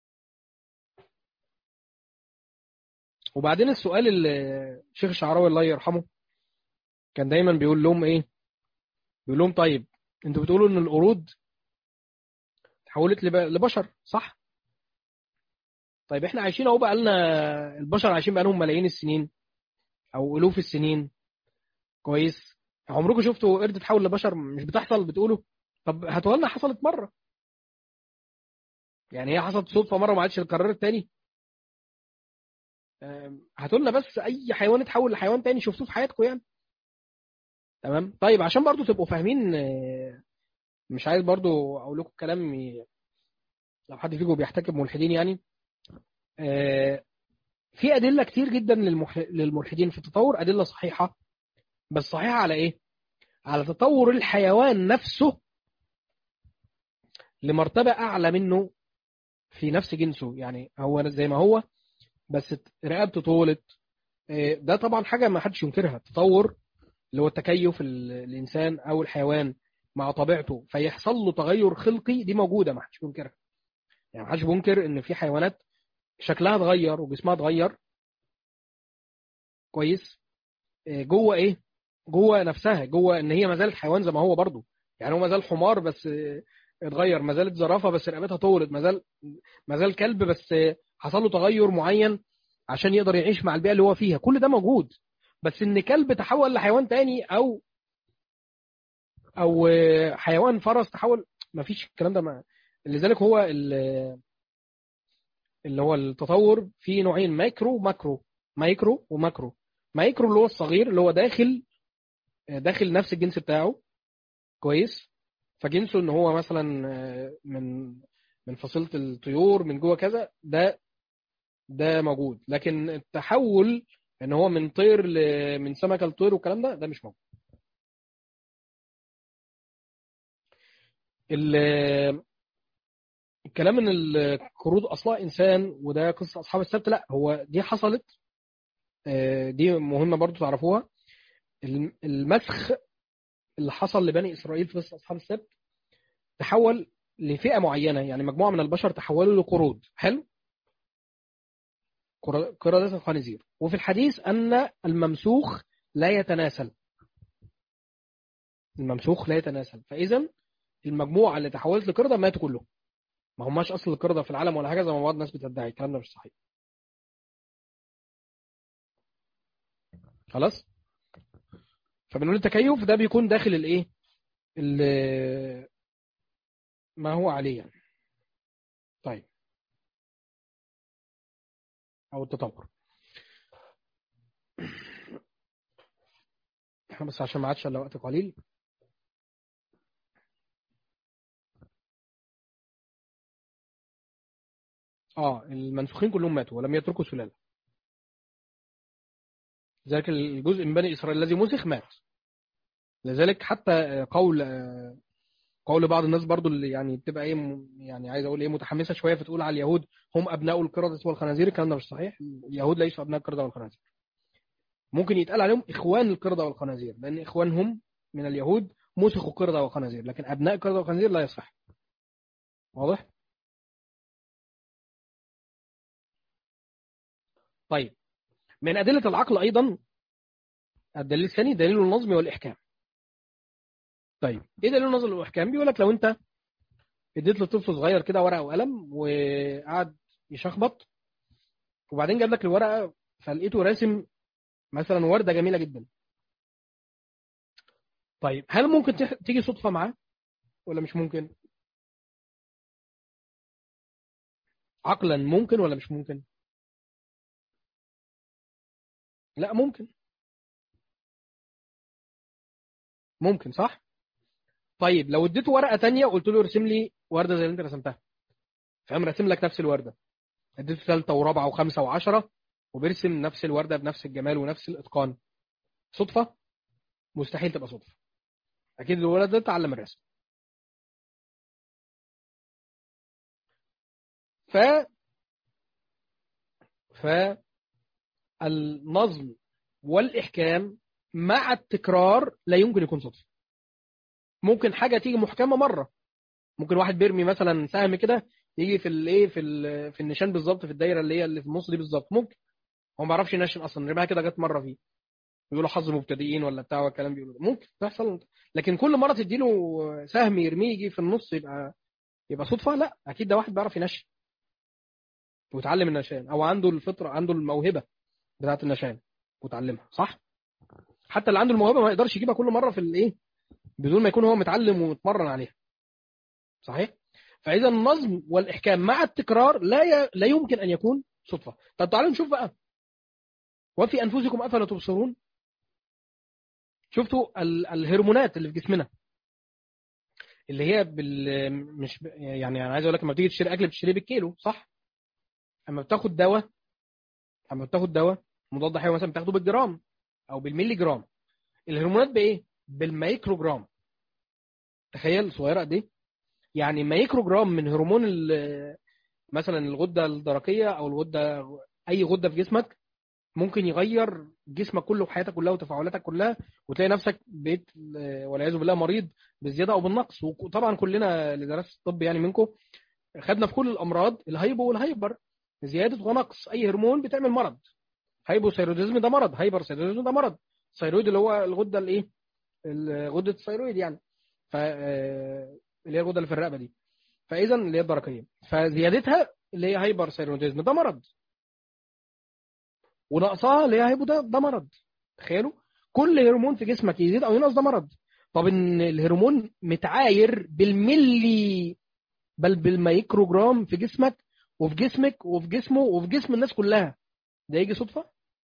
وبعدين السؤال اللي الشيخ الشعراوي الله يرحمه كان دايما بيقول لهم ايه بيقول لهم طيب انتوا بتقولوا ان القرود تحولت لب- لبشر صح طيب احنا عايشين اهو بقى لنا البشر عايشين بقى لهم ملايين السنين او الوف السنين كويس عمركم شفتوا قرد تحول لبشر مش بتحصل بتقولوا طب هاتوها لنا حصلت مره يعني هي حصلت صدفه مره ما عادش اتكررت تاني آم، هاتوا لنا بس اي حيوان اتحول لحيوان تاني شفتوه في حياتكم يعني تمام طيب عشان برضو تبقوا فاهمين آه، مش عايز برضو اقول لكم كلام ي- لو حد فيكم بيحتكم ملحدين يعني آه، في ادله كتير جدا للمح... للملحدين في التطور ادله صحيحه بس صحيحه على ايه على تطور الحيوان نفسه لمرتبه اعلى منه في نفس جنسه يعني هو زي ما هو بس رقبته طولت آه، ده طبعا حاجه ما حدش ينكرها التطور اللي هو التكيف ال- الانسان او الحيوان مع طبيعته فيحصل له تغير خلقي دي موجوده ما حدش بينكرها يعني ما حدش بينكر ان في حيوانات شكلها اتغير وجسمها اتغير كويس آه، جوه ايه جوه نفسها جوه ان هي ما زالت حيوان زي ما هو برضه يعني هو ما زال حمار بس آه، اتغير ما زالت زرافه بس رقبتها طولت ما زال ما زال كلب بس آه، حصل له تغير معين عشان يقدر يعيش مع البيئه اللي هو فيها كل ده موجود بس ان كلب تحول لحيوان تاني او او آه، حيوان فرس تحول ما فيش الكلام ده ما لذلك هو ال- اللي هو التطور في نوعين مايكرو وماكرو مايكرو وماكرو مايكرو اللي هو الصغير اللي هو داخل داخل نفس الجنس بتاعه كويس فجنسه ان هو مثلا آه، من من فصيله الطيور من جوه كذا ده ده موجود لكن التحول ان هو من طير ل... من سمكه لطير والكلام ده ده مش موجود ال- الكلام ان القرود اصلها انسان وده قصه اصحاب السبت لا هو دي حصلت آه، دي مهمه برضو تعرفوها الم- المسخ اللي حصل لبني اسرائيل في قصه اصحاب السبت تحول لفئه معينه يعني مجموعه من البشر تحولوا لقرود حلو قر- قردة الخنازير وفي الحديث ان الممسوخ لا يتناسل الممسوخ لا يتناسل فاذا المجموعه اللي تحولت لقرده ماتوا كلهم ما هماش اصل القرده في العالم ولا حاجه زي ما بعض الناس بتدعي الكلام ده مش صحيح خلاص فبنقول التكيف ده بيكون داخل الايه ال- ما هو عليه يعني طيب او التطور احنا بس عشان ما عادش الا وقت قليل اه المنسوخين كلهم ماتوا ولم يتركوا سلاله ذلك الجزء من بني اسرائيل الذي مسخ مات لذلك حتى قول قول بعض الناس برضو اللي يعني بتبقى ايه م- يعني عايز اقول ايه متحمسه شويه فتقول على اليهود هم ابناء القرده والخنازير الكلام ده مش صحيح اليهود ليسوا ابناء القرده والخنازير ممكن يتقال عليهم اخوان القرده والخنازير لان اخوانهم من اليهود مسخوا القرده والخنازير لكن ابناء القرده والخنازير لا يصح واضح طيب من ادله العقل ايضا الدليل الثاني دليل النظم والاحكام طيب ايه دليل النظم والاحكام بيقول لك لو انت اديت لطفل صغير كده ورقه وقلم وقعد يشخبط وبعدين جاب لك الورقه فلقيته راسم مثلا ورده جميله جدا طيب هل ممكن تح- تيجي صدفه معاه ولا مش ممكن عقلا ممكن ولا مش ممكن لا ممكن ممكن صح طيب لو اديته ورقه تانية وقلت له ارسم لي ورده زي اللي انت رسمتها فقام راسم لك نفس الورده اديته ثالثه ورابعه وخمسه وعشره وبيرسم نفس الورده بنفس الجمال ونفس الاتقان صدفه مستحيل تبقى صدفه اكيد الولد ده اتعلم الرسم ف فالنظم والاحكام مع التكرار لا يمكن يكون صدفه ممكن حاجه تيجي محكمه مره ممكن واحد بيرمي مثلا سهم كده يجي في الايه في ال- في النشان بالظبط في الدايره اللي هي اللي في النص دي بالظبط ممكن هو ما يعرفش ينشن اصلا رماها كده جت مره فيه بيقولوا حظ مبتدئين ولا بتاع والكلام بيقولوا ده. ممكن تحصل لكن كل مره تديله سهم يرميه يجي في النص يبقى يبقى صدفه لا اكيد ده واحد بيعرف ينشن ويتعلم النشان او عنده الفطره عنده الموهبه بتاعه النشان وتعلمها صح حتى اللي عنده الموهبه ما يقدرش يجيبها كل مره في الايه بدون ما يكون هو متعلم ومتمرن عليها صحيح فاذا النظم والاحكام مع التكرار لا ي... لا يمكن ان يكون صدفه طب تعالوا نشوف بقى وفي انفسكم افلا تبصرون شفتوا ال... الهرمونات اللي في جسمنا اللي هي بال مش ب... يعني انا عايز اقول لك لما بتيجي تشتري اكل بتشتريه بالكيلو صح اما بتاخد دواء اما بتاخد دواء مضاد حيوي مثلا بتاخده بالجرام او بالملي جرام الهرمونات بايه بالميكرو جرام تخيل صغيره قد ايه يعني ميكرو جرام من هرمون مثلا الغده الدرقيه او الغده اي غده في جسمك ممكن يغير جسمك كله وحياتك كلها وتفاعلاتك كلها وتلاقي نفسك بقيت والعياذ بالله مريض بالزياده او بالنقص وطبعا كلنا اللي درس الطب يعني منكم خدنا في كل الامراض الهيبو والهايبر زياده ونقص اي هرمون بتعمل مرض هايبوثايروديزم ده مرض هايبر ثايروديزم ده مرض الثيرويد اللي هو الغده الايه غده الثيرويد يعني ف اللي هي الغده اللي في الرقبه دي فاذا اللي هي الدرقيه فزيادتها اللي هي هايبر ثايروديزم ده مرض ونقصها اللي هي هايبو ده, ده مرض تخيلوا كل هرمون في جسمك يزيد او ينقص ده مرض طب ان الهرمون متعاير بالملي بل بالميكروجرام في جسمك وفي جسمك وفي جسمه وفي جسم الناس كلها ده يجي صدفه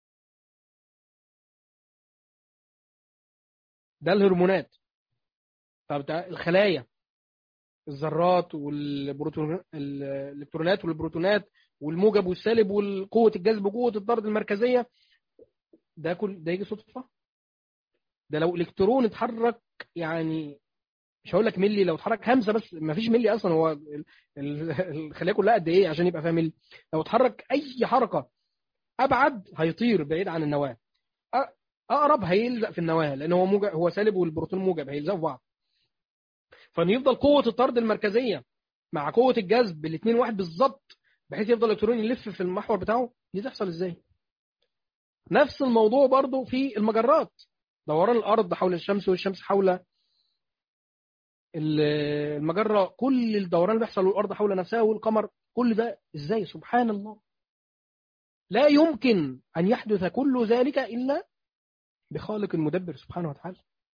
ده الهرمونات طب الخلايا الذرات والبروتون الالكترونات والبروتونات والموجب والسالب والقوه الجذب وقوه الطرد المركزيه ده كل ده يجي صدفه ده لو الكترون اتحرك يعني مش هقول لك ملي لو اتحرك همسه بس ما فيش ملي اصلا هو الخلايا كلها قد ايه عشان يبقى فيها ملي لو اتحرك اي حركه ابعد هيطير بعيد عن النواه اقرب هيلزق في النواه لان هو موجب هو سالب والبروتون موجب هيلزقوا في بعض فان يفضل قوه الطرد المركزيه مع قوه الجذب الاثنين واحد بالظبط بحيث يفضل الالكترون يلف في المحور بتاعه دي تحصل ازاي نفس الموضوع برضو في المجرات دوران الارض حول الشمس والشمس حول المجره كل الدوران اللي بيحصل والارض حول نفسها والقمر كل ده ازاي سبحان الله لا يمكن ان يحدث كل ذلك الا بخالق المدبر سبحانه وتعالى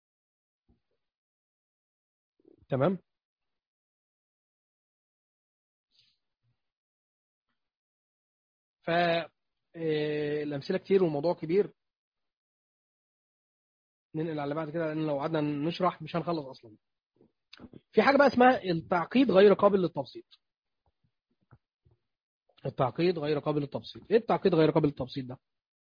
تمام فالأمثلة كتير والموضوع كبير ننقل على بعد كده لأن لو قعدنا نشرح مش هنخلص أصلا في حاجة بقى اسمها التعقيد غير قابل للتبسيط التعقيد غير قابل للتبسيط ايه التعقيد غير قابل للتبسيط ده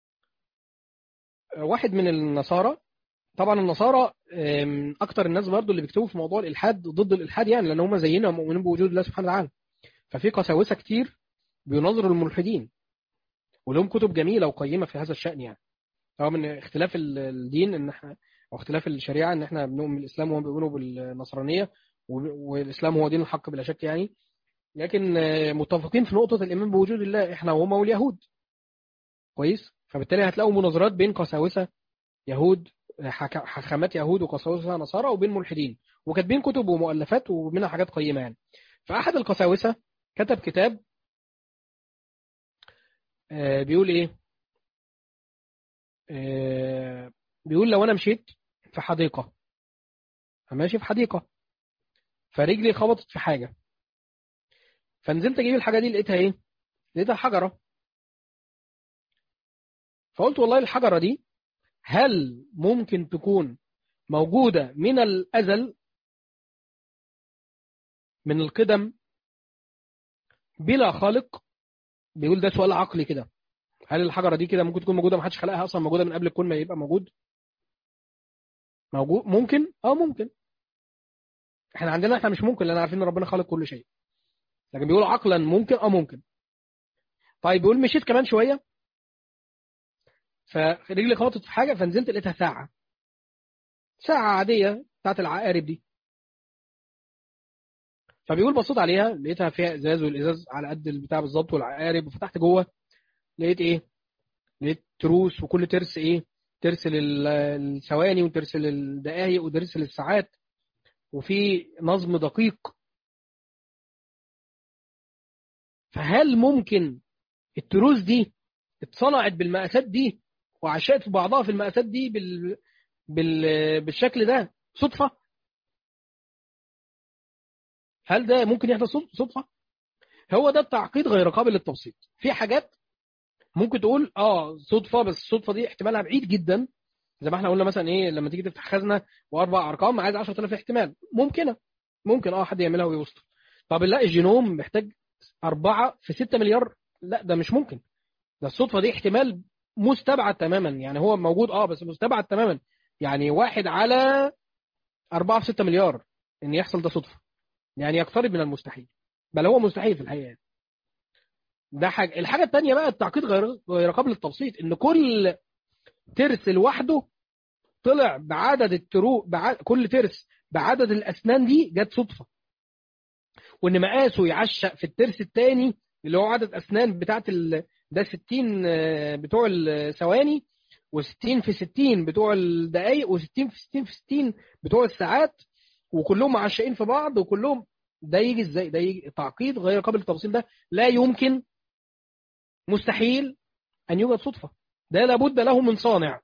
واحد من النصارى طبعا النصارى اكتر الناس برضو اللي بيكتبوا في موضوع الالحاد ضد الالحاد يعني لان هم زينا مؤمنين بوجود الله سبحانه وتعالى ففي قساوسه كتير بيناظروا الملحدين ولهم كتب جميله وقيمه في هذا الشان يعني رغم ان اختلاف الدين ان احنا او اختلاف الشريعه ان احنا بنؤمن بالاسلام وهم بيؤمنوا بالنصرانيه والاسلام هو دين الحق بلا شك يعني لكن متفقين في نقطه الايمان بوجود الله احنا وهم واليهود كويس فبالتالي هتلاقوا مناظرات بين قساوسه يهود حكمات يهود وقساوسه نصارى وبين ملحدين وكاتبين كتب ومؤلفات ومنها حاجات قيمه يعني فاحد القساوسه كتب كتاب بيقول ايه بيقول لو انا مشيت في حديقه ماشي في حديقه فرجلي خبطت في حاجه فنزلت اجيب الحاجه دي لقيتها ايه لقيتها حجره فقلت والله الحجره دي هل ممكن تكون موجوده من الازل من القدم بلا خالق بيقول ده سؤال عقلي كده هل الحجره دي كده ممكن تكون موجوده ما حدش خلقها اصلا موجوده من قبل الكون ما يبقى موجود موجود ممكن اه ممكن احنا عندنا احنا مش ممكن لان عارفين ان ربنا خالق كل شيء لكن بيقول عقلا ممكن اه ممكن طيب بيقول مشيت كمان شويه فرجلي خبطت في حاجه فنزلت لقيتها ساعه ساعه عاديه بتاعت العقارب دي فبيقول بصيت عليها لقيتها فيها ازاز والازاز على قد البتاع بالظبط والعقارب وفتحت جوه لقيت ايه لقيت تروس وكل ترس ايه ترس للثواني وترس للدقائق وترس للساعات وفي نظم دقيق فهل ممكن التروس دي اتصنعت بالمقاسات دي وعشقت في بعضها في المقاسات دي بال... بال... بالشكل ده صدفة هل ده ممكن يحدث صدفه هو ده التعقيد غير قابل للتبسيط في حاجات ممكن تقول اه صدفه بس الصدفه دي احتمالها بعيد جدا زي ما احنا قلنا مثلا ايه لما تيجي تفتح خزنه واربع ارقام عايز 10000 احتمال ممكنه ممكن اه حد يعملها ويوصل طب لا الجينوم محتاج أربعة في 6 مليار لا ده مش ممكن ده الصدفه دي احتمال مستبعد تماما يعني هو موجود اه بس مستبعد تماما يعني واحد على أربعة في 6 مليار ان يحصل ده صدفه يعني يقترب من المستحيل بل هو مستحيل في الحقيقه ده حاجه الحاجه الثانيه بقى التعقيد غير غير قابل للتبسيط ان كل ترس لوحده طلع بعدد الترو بعد كل ترس بعدد الاسنان دي جت صدفه وان مقاسه يعشق في الترس الثاني اللي هو عدد اسنان بتاعت ال... ده 60 بتوع الثواني و60 في 60 بتوع الدقائق و60 في 60 في 60 بتوع الساعات وكلهم معشقين في بعض وكلهم ده يجي ازاي ده يجي تعقيد غير قابل للتفصيل ده لا يمكن مستحيل ان يوجد صدفه ده لابد له من صانع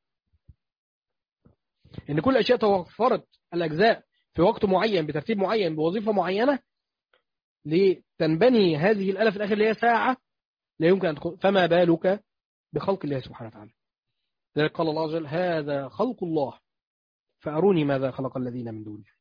ان كل الاشياء توفرت الاجزاء في وقت معين بترتيب معين بوظيفه معينه لتنبني هذه الاله في الاخر اللي هي ساعه لا يمكن ان تكون فما بالك بخلق الله سبحانه وتعالى لذلك قال الله عز وجل هذا خلق الله فاروني ماذا خلق الذين من دونه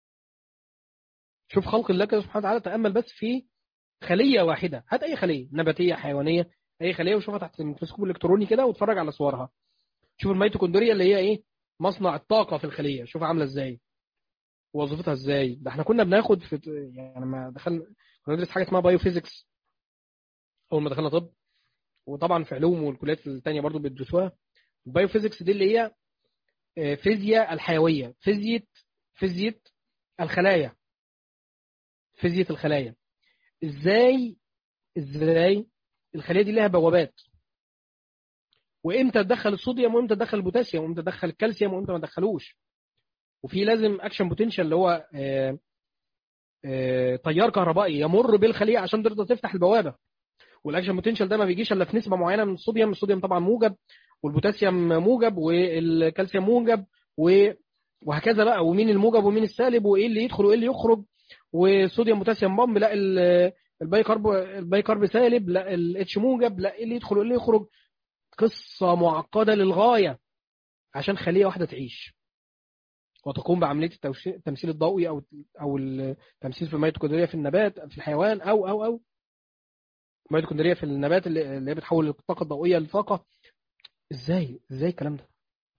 شوف خلق الله كده سبحانه وتعالى تامل بس في خليه واحده هات اي خليه نباتيه حيوانيه اي خليه وشوفها تحت الميكروسكوب الالكتروني كده واتفرج على صورها شوف الميتوكوندريا اللي هي ايه مصنع الطاقه في الخليه شوف عامله ازاي وظيفتها ازاي ده احنا كنا بناخد في يعني لما دخلنا كنا ندرس حاجه اسمها بايو فيزيكس اول ما دخلنا طب وطبعا في علوم والكليات الثانيه برضو بيدرسوها البايو فيزيكس دي اللي هي فيزياء الحيويه فيزياء فيزياء الخلايا فيزياء الخلايا ازاي ازاي الخليه دي لها بوابات وامتى تدخل الصوديوم وامتى تدخل البوتاسيوم وامتى تدخل الكالسيوم وامتى ما تدخلوش وفي لازم اكشن بوتنشال اللي هو آآ آآ تيار كهربائي يمر بالخليه عشان تقدر تفتح البوابه والاكشن بوتنشال ده ما بيجيش الا في نسبه معينه من الصوديوم الصوديوم طبعا موجب والبوتاسيوم موجب والكالسيوم موجب وهكذا بقى ومين الموجب ومين السالب وايه اللي يدخل وايه اللي يخرج والصوديوم بوتاسيوم بامب لا الباي كارب الباي كارب سالب لا الاتش موجب لا ايه اللي يدخل وايه اللي يخرج قصه معقده للغايه عشان خليه واحده تعيش وتقوم بعمليه التمثيل الضوئي او او التمثيل في الميتوكوندريا في النبات في الحيوان او او او الميتوكوندريا في النبات اللي هي بتحول الطاقه الضوئيه لطاقه ازاي ازاي الكلام ده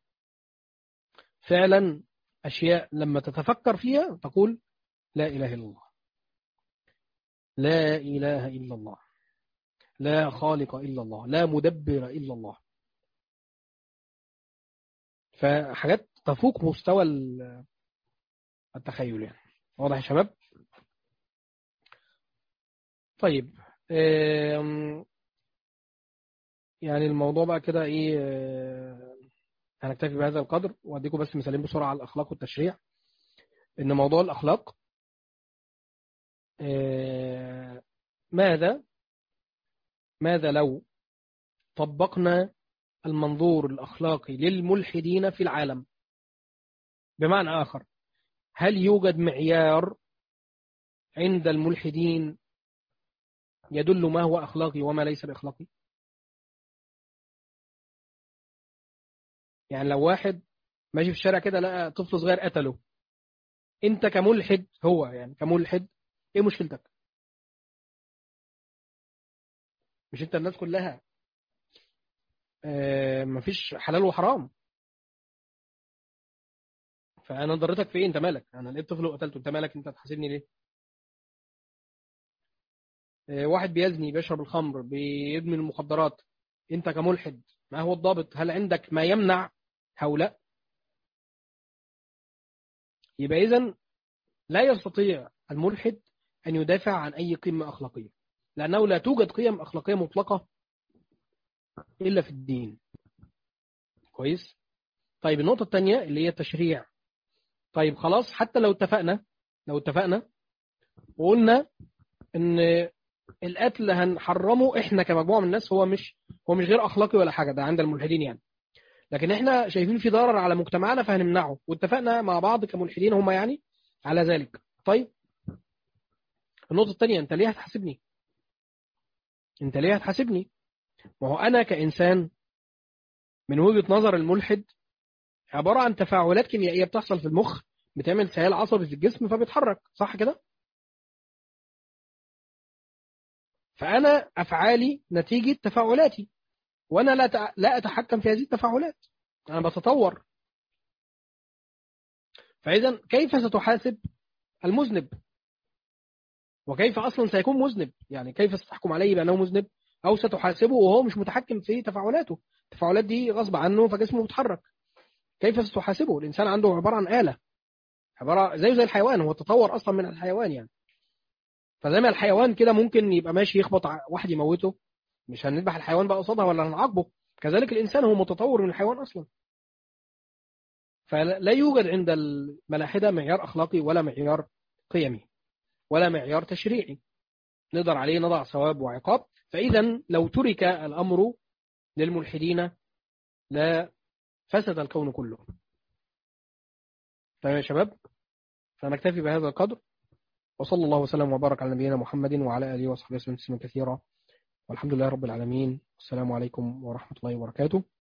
فعلا اشياء لما تتفكر فيها تقول لا اله الا الله لا اله الا الله لا خالق الا الله لا مدبر الا الله فحاجات تفوق مستوى التخيل يعني واضح يا شباب طيب يعني الموضوع بقى كده ايه هنكتفي بهذا القدر واديكم بس مثالين بسرعه على الاخلاق والتشريع ان موضوع الاخلاق ماذا ماذا لو طبقنا المنظور الاخلاقي للملحدين في العالم بمعنى آخر هل يوجد معيار عند الملحدين يدل ما هو أخلاقي وما ليس بأخلاقي يعني لو واحد ماشي في الشارع كده لقى طفل صغير قتله انت كملحد هو يعني كملحد ايه مشكلتك مش انت الناس كلها آه مفيش حلال وحرام فانا ضرتك في ايه انت مالك انا لقيت طفل وقتلته انت مالك انت تحاسبني ليه واحد بيزني بيشرب الخمر بيدمن المخدرات انت كملحد ما هو الضابط هل عندك ما يمنع هؤلاء يبقى اذا لا يستطيع الملحد ان يدافع عن اي قيمه اخلاقيه لانه لا توجد قيم اخلاقيه مطلقه الا في الدين كويس طيب النقطه الثانيه اللي هي التشريع طيب خلاص حتى لو اتفقنا لو اتفقنا وقلنا ان القتل هنحرمه احنا كمجموعه من الناس هو مش هو مش غير اخلاقي ولا حاجه ده عند الملحدين يعني لكن احنا شايفين في ضرر على مجتمعنا فهنمنعه واتفقنا مع بعض كملحدين هم يعني على ذلك طيب النقطة الثانية أنت ليه هتحاسبني أنت ليه هتحاسبني ما هو أنا كإنسان من وجهة نظر الملحد عبارة عن تفاعلات كيميائية بتحصل في المخ بتعمل سيال عصبي في الجسم فبيتحرك صح كده فأنا أفعالي نتيجة تفاعلاتي وأنا لا تع- لا أتحكم في هذه التفاعلات أنا بتطور فإذا كيف ستحاسب المذنب وكيف أصلا سيكون مذنب يعني كيف ستحكم عليه بأنه مذنب أو ستحاسبه وهو مش متحكم في تفاعلاته التفاعلات دي غصب عنه فجسمه بيتحرك كيف ستحاسبه الإنسان عنده عبارة عن آلة عبارة زيه زي الحيوان هو تطور أصلا من الحيوان يعني فزي ما الحيوان كده ممكن يبقى ماشي يخبط ع- واحد يموته مش هنذبح الحيوان بقى قصادها ولا هنعاقبه كذلك الإنسان هو متطور من الحيوان أصلا فلا يوجد عند الملاحدة معيار أخلاقي ولا معيار قيمي ولا معيار تشريعي نقدر عليه نضع ثواب وعقاب فإذا لو ترك الأمر للملحدين لا فسد الكون كله تمام يا شباب فنكتفي بهذا القدر وصلى الله وسلم وبارك على نبينا محمد وعلى آله وصحبه وسلم تسليما كثيرا والحمد لله رب العالمين والسلام عليكم ورحمة الله وبركاته